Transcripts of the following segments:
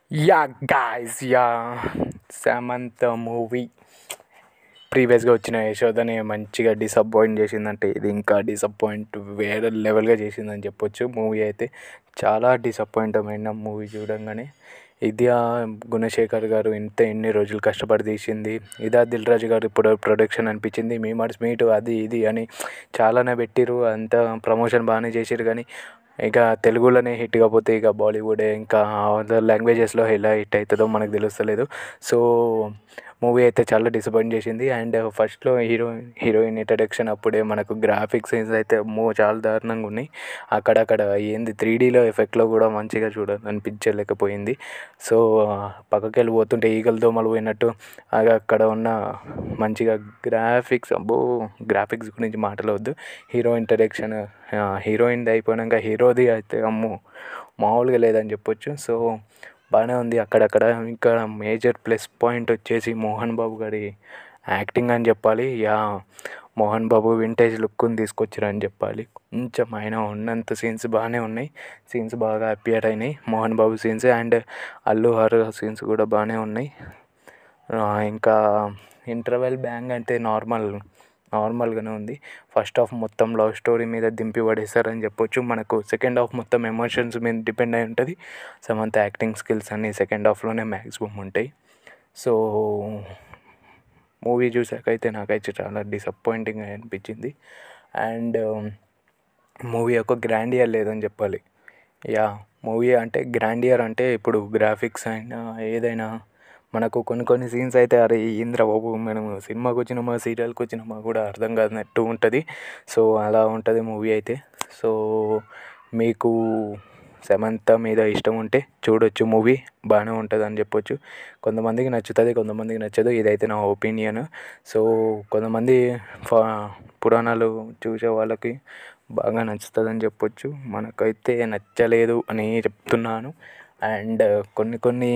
yeah guys yeah Samantha movie ప్రీవియస్గా వచ్చిన యశోదని మంచిగా డిసప్పాయింట్ చేసిందంటే ఇది ఇంకా డిసప్పాయింట్ వేరే లెవెల్గా చేసిందని చెప్పొచ్చు మూవీ అయితే చాలా డిసప్పాయింట్ అయిన మూవీ చూడంగానే ఇదా గుణశేఖర్ గారు ఇంత ఎన్ని రోజులు కష్టపడి తీసింది ఇదా దిల్ రాజు గారు ఇప్పుడు ప్రొడక్షన్ అనిపించింది మీ మడ్స్ మీటు అది ఇది అని చాలానే పెట్టిర్రు అంతా ప్రమోషన్ బాగానే చేసిర్రు కానీ ఇక తెలుగులోనే హిట్ కాకపోతే ఇక బాలీవుడ్ ఇంకా అదర్ లాంగ్వేజెస్లో ఎలా హిట్ అవుతుందో మనకు తెలుస్తలేదు సో మూవీ అయితే చాలా డిసప్పాయింట్ చేసింది అండ్ ఫస్ట్లో హీరో హీరోయిన్ ఇంట్రడక్షన్ అప్పుడే మనకు గ్రాఫిక్స్ సీన్స్ అయితే అమ్మో చాలా దారుణంగా ఉన్నాయి అక్కడక్కడ ఏంది త్రీ డీలో ఎఫెక్ట్లో కూడా మంచిగా చూడాలనిపించలేకపోయింది సో పక్కకి వెళ్ళి పోతుంటే ఈగల దోమలు పోయినట్టు అది అక్కడ ఉన్న మంచిగా గ్రాఫిక్స్ అబ్బో గ్రాఫిక్స్ గురించి మాట్లాడవద్దు హీరో ఇంట్రడక్షన్ హీరోయిన్ది అయిపోయాక హీరోది అయితే అమ్మో మామూలుగా లేదని చెప్పొచ్చు సో బాగానే ఉంది అక్కడక్కడ ఇంకా మేజర్ ప్లస్ పాయింట్ వచ్చేసి మోహన్ బాబు గారి యాక్టింగ్ అని చెప్పాలి యా మోహన్ బాబు వింటేజ్ లుక్ని తీసుకొచ్చారని చెప్పాలి కొంచెం ఆయన ఉన్నంత సీన్స్ బాగానే ఉన్నాయి సీన్స్ బాగా అపియర్ అయినాయి Mohan Babu scenes and Allu her scenes కూడా బాగానే ఉన్నాయి ఇంకా ఇంటర్వెల్ బ్యాంగ్ అంటే నార్మల్ నార్మల్గానే ఉంది ఫస్ట్ హాఫ్ మొత్తం లవ్ స్టోరీ మీద దింపి పడేశారని చెప్పొచ్చు మనకు సెకండ్ హాఫ్ మొత్తం ఎమోషన్స్ మీద డిపెండ్ అయి ఉంటుంది సమంత యాక్టింగ్ స్కిల్స్ అన్నీ సెకండ్ హాఫ్లోనే మ్యాక్సిమం ఉంటాయి సో మూవీ చూసాక అయితే నాకైతే చాలా డిసప్పాయింటింగ్ అనిపించింది అండ్ మూవీ యొక్క గ్రాండియర్ లేదని చెప్పాలి యా మూవీ అంటే గ్రాండియర్ అంటే ఇప్పుడు గ్రాఫిక్స్ అయినా ఏదైనా మనకు కొన్ని కొన్ని సీన్స్ అయితే అరే ఏంద్రా బాబు మనము సినిమాకి వచ్చినామా సీరియల్కి వచ్చినామా కూడా అర్థం కానట్టు ఉంటుంది సో అలా ఉంటుంది మూవీ అయితే సో మీకు సమంత మీద ఇష్టం ఉంటే చూడొచ్చు మూవీ బాగానే ఉంటుంది అని చెప్పొచ్చు కొంతమందికి నచ్చుతుంది కొంతమందికి నచ్చదు ఇదైతే నా ఒపీనియన్ సో కొంతమంది పురాణాలు చూసే వాళ్ళకి బాగా నచ్చుతుంది అని చెప్పొచ్చు మనకైతే నచ్చలేదు అని చెప్తున్నాను అండ్ కొన్ని కొన్ని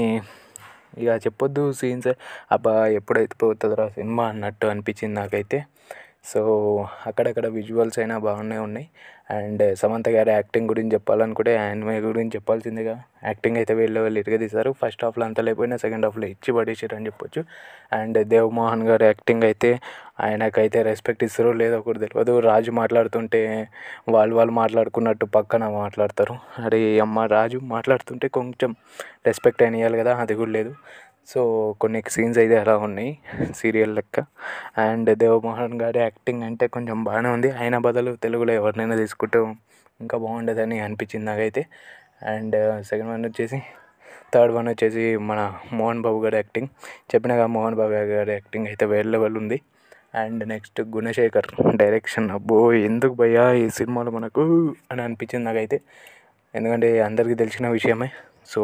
ఇక చెప్పొద్దు సీన్స్ అబ్బా ఎప్పుడైతే పోతుందిరా సినిమా అన్నట్టు అనిపించింది నాకైతే సో అక్కడక్కడ విజువల్స్ అయినా బాగానే ఉన్నాయి అండ్ సమంత గారి యాక్టింగ్ గురించి చెప్పాలనుకుంటే ఆమె గురించి చెప్పాల్సిందిగా యాక్టింగ్ అయితే వీళ్ళు వీళ్ళు ఇరగదీశారు ఫస్ట్ హాఫ్లో అంత లేకపోయినా సెకండ్ హాఫ్లో ఇచ్చి పడేసారు అని చెప్పొచ్చు అండ్ దేవ్ మోహన్ గారి యాక్టింగ్ అయితే ఆయనకైతే రెస్పెక్ట్ ఇస్తారో లేదో కూడా తెలియదు రాజు మాట్లాడుతుంటే వాళ్ళు వాళ్ళు మాట్లాడుకున్నట్టు పక్కన మాట్లాడతారు అరే అమ్మ రాజు మాట్లాడుతుంటే కొంచెం రెస్పెక్ట్ అయిన ఇవ్వాలి కదా అది కూడా లేదు సో కొన్ని సీన్స్ అయితే అలా ఉన్నాయి సీరియల్ లెక్క అండ్ దేవమోహన్ గారి యాక్టింగ్ అంటే కొంచెం బాగానే ఉంది ఆయన బదులు తెలుగులో ఎవరినైనా తీసుకుంటూ ఇంకా బాగుండదని అనిపించింది నాకైతే అండ్ సెకండ్ వన్ వచ్చేసి థర్డ్ వన్ వచ్చేసి మన మోహన్ బాబు గారి యాక్టింగ్ చెప్పినగా మోహన్ బాబు గారి యాక్టింగ్ అయితే వేరే లెవెల్ ఉంది అండ్ నెక్స్ట్ గుణశేఖర్ డైరెక్షన్ అబ్బో ఎందుకు భయ్యా ఈ సినిమాలో మనకు అని అనిపించింది నాకైతే ఎందుకంటే అందరికీ తెలిసిన విషయమే సో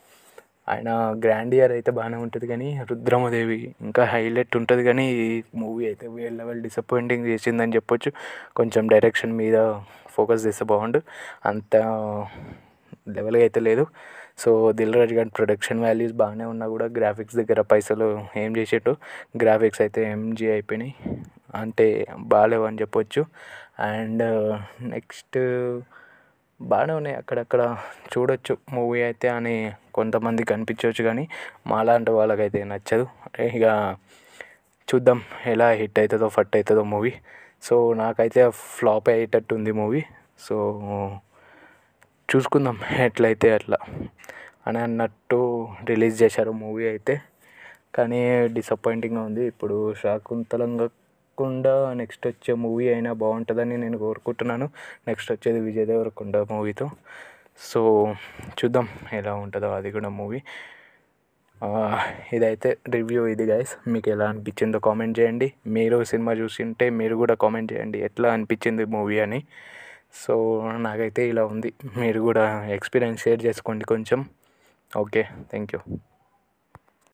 ఆయన గ్రాండియర్ అయితే బాగానే ఉంటుంది కానీ రుద్రమదేవి ఇంకా హైలైట్ ఉంటుంది కానీ ఈ మూవీ అయితే వేరే లెవెల్ డిసప్పాయింటింగ్ చేసిందని చెప్పొచ్చు కొంచెం డైరెక్షన్ మీద ఫోకస్ చేస్తే బాగుండు అంత లెవెల్గా అయితే లేదు సో దిల్ రాజు గారి ప్రొడక్షన్ వాల్యూస్ బాగానే ఉన్నా కూడా గ్రాఫిక్స్ దగ్గర పైసలు ఏం చేసేట్టు గ్రాఫిక్స్ అయితే ఎంజీ అయిపోయినాయి అంటే బాగాలేవు అని చెప్పొచ్చు అండ్ నెక్స్ట్ బాగానే ఉన్నాయి అక్కడక్కడ చూడొచ్చు మూవీ అయితే అని కొంతమందికి అనిపించవచ్చు కానీ మాలాంటి వాళ్ళకైతే నచ్చదు ఇక చూద్దాం ఎలా హిట్ అవుతుందో ఫట్ అవుతుందో మూవీ సో నాకైతే ఫ్లాప్ అయ్యేటట్టు ఉంది మూవీ సో చూసుకుందాం ఎట్లయితే అట్లా అని అన్నట్టు రిలీజ్ చేశారు మూవీ అయితే కానీ డిసప్పాయింటింగ్గా ఉంది ఇప్పుడు శాకుంతలంగా కాకుండా నెక్స్ట్ వచ్చే మూవీ అయినా బాగుంటుందని నేను కోరుకుంటున్నాను నెక్స్ట్ వచ్చేది విజయ్ దేవరకొండ మూవీతో సో చూద్దాం ఎలా ఉంటుందో అది కూడా మూవీ ఇదైతే రివ్యూ ఇది గైస్ మీకు ఎలా అనిపించిందో కామెంట్ చేయండి మీరు సినిమా చూసింటే మీరు కూడా కామెంట్ చేయండి ఎట్లా అనిపించింది మూవీ అని సో నాకైతే ఇలా ఉంది మీరు కూడా ఎక్స్పీరియన్స్ షేర్ చేసుకోండి కొంచెం ఓకే థ్యాంక్ యూ